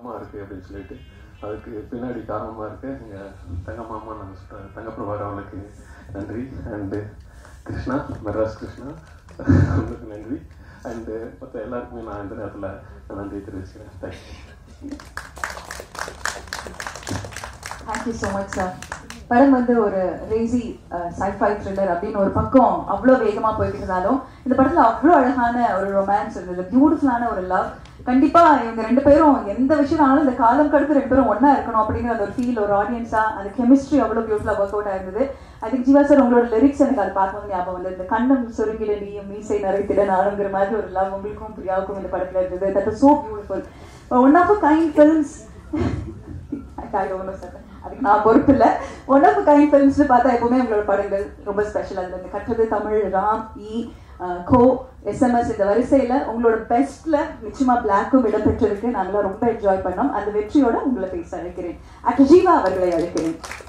பலமாக இருக்குது அப்படின்னு சொல்லிட்டு அதுக்கு பின்னாடி காரணமாக இருக்க எங்கள் தங்க மாமா நாங்கள் சொல்கிறேன் தங்கப்பிரபார் அவர்களுக்கு நன்றி அண்டு கிருஷ்ணா மெட்ராஸ் கிருஷ்ணா அவங்களுக்கு நன்றி அண்டு மற்ற எல்லாருக்குமே நான் இந்த நேரத்தில் நன்றி தெரிவிச்சுக்கிறேன் thank you thank you so much sir படம் வந்து ஒரு ரேசி சைஃபை த்ரில்லர் அப்படின்னு ஒரு பக்கம் அவ்வளோ வேகமாக போய்கிட்டு இருந்தாலும் இந்த படத்தில் அவ்வளோ அழகான ஒரு ரொமான்ஸ் இருந்தது பியூட்டிஃபுல்லான ஒரு லவ் கண்டிப்பா இவங்க ரெண்டு பேரும் எந்த விஷயம் ஆனாலும் இந்த காலம் கடந்து ரெண்டு பேரும் ஒண்ணா இருக்கணும் அப்படிங்கிற அந்த ஒரு ஃபீல் ஒரு ஆடியன்ஸா அந்த கெமிஸ்ட்ரி அவ்வளோ பியூட்டிஃபுல்லா ஒர்க் அவுட் ஆயிருந்தது அதுக்கு ஜீவா சார் உங்களோட லிரிக்ஸ் எனக்கு அது பார்க்கும்போது ஞாபகம் வந்து இந்த கண்ணம் சுருங்கிட நீயும் மீசை நிறைத்திட நானுங்கிற மாதிரி ஒரு லவ் உங்களுக்கும் பிரியாவுக்கும் இந்த படத்துல இருந்தது that is so beautiful one of a kind films அதுக்கு நான் பொறுப்பு இல்லை ஒன் ஆஃப் கைண்ட் ஃபிலிம்ஸ்னு பார்த்தா எப்பவுமே உங்களோட படங்கள் ரொம்ப ஸ்பெஷல் அதில் இந்த கற்றது தமிழ் ராம் இ கோ எஸ்எம்எஸ் இந்த வரிசையில உங்களோட பெஸ்ட்ல நிச்சயமா பிளாக்கும் இடம்பெற்றிருக்கு நாங்களாம் ரொம்ப என்ஜாய் பண்ணோம் அந்த வெற்றியோட உங்களை பேச அழைக்கிறேன் அக்ஜீவா அவர்களை அழைக்கிறேன்